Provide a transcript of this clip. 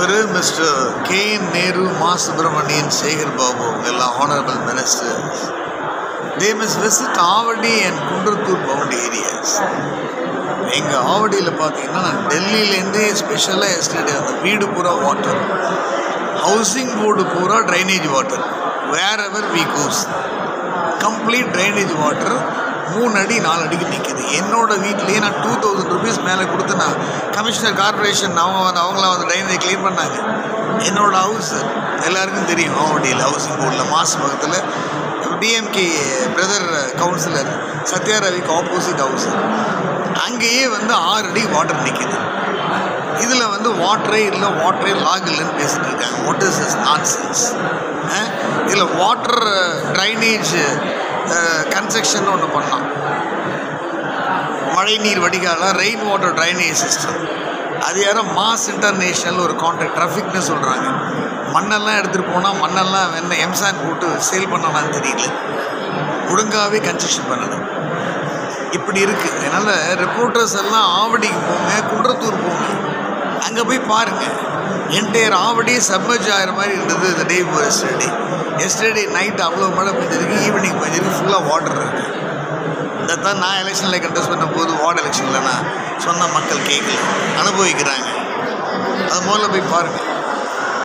இவர் mister K N Nehru மா சுப்பிரமணியன் சேகர் பாபு அவங்க எல்லாம் honourable ministers they miss visit Avadi and Kundrathur bound areas எங்கள் ஆவடியில் பார்த்தீங்கன்னா நான் டெல்லியிலேருந்தே ஸ்பெஷலாக எஸ்டேட் அந்த வீடு பூரா வாட்டர் ஹவுசிங் போர்டு பூரா drainage water wherever we goes complete drainage water மூணு அடி நாலு அடிக்கு நிற்கிது என்னோட வீட்லேயே நான் டூ தௌசண்ட் ருபீஸ் மேலே கொடுத்து நான் கமிஷனர் கார்பரேஷன் அவங்க வந்து அவங்களாம் வந்து ட்ரைனேஜ் க்ளீன் பண்ணாங்க என்னோட ஹவுஸ் எல்லாருக்கும் தெரியும் ஆவடியில் ஹவுசிங் போர்டில் மாஸ் பக்கத்தில் டிஎம்கே பிரதர் கவுன்சிலர் சத்யா ரவிக்கு ஆப்போசிட் ஹவுஸ் அங்கேயே வந்து ஆறு அடி வாட்டர் நிற்கிது இதில் வந்து வாட்டரே இல்லை வாட்டரே லாக் இல்லைன்னு பேசிட்டு இருக்காங்க what is is nonsense இதில் வாட்டர் ட்ரைனேஜ் கன்ஸ்ட்ரக்ஷன் ஒன்று பண்ணலாம் மழைநீர் வடிகாலம் ரெயின் வாட்டர் ட்ரைனேஜ் சிஸ்டம் அது யாரோ மாஸ் இன்டர்நேஷ்னல் ஒரு கான்ட்ராக்ட் ட்ராஃபிக்னு சொல்கிறாங்க மண்ணெல்லாம் எடுத்துகிட்டு போனால் மண்ணெல்லாம் என்ன எம்சான் போட்டு சேல் பண்ணலான்னு தெரியல ஒழுங்காகவே கன்ஸ்ட்ரக்ஷன் பண்ணணும் இப்படி இருக்குது அதனால் ரிப்போர்ட்டர்ஸ் எல்லாம் ஆவடிக்கு போங்க குன்றத்தூர் போங்க அங்கே போய் பாருங்கள் என்டையர் ஆவடியே சப்மர்ஜ் ஆகிற மாதிரி இருந்தது இந்த டே இப்போ எஸ்டர்டே எஸ்டர்டே நைட் அவ்வளோ மழை பெஞ்சிருக்கு ஈவினிங் பெஞ்சிருக்கு ஃபுல்லாக வாட்டர் இருக்குது இதைத்தான் நான் எலெக்ஷனில் கண்டெஸ்ட் பண்ணும்போது வார்டு எலெக்ஷனில் நான் சொன்ன மக்கள் கேட்கல அனுபவிக்கிறாங்க அது முதல்ல போய் பாருங்கள்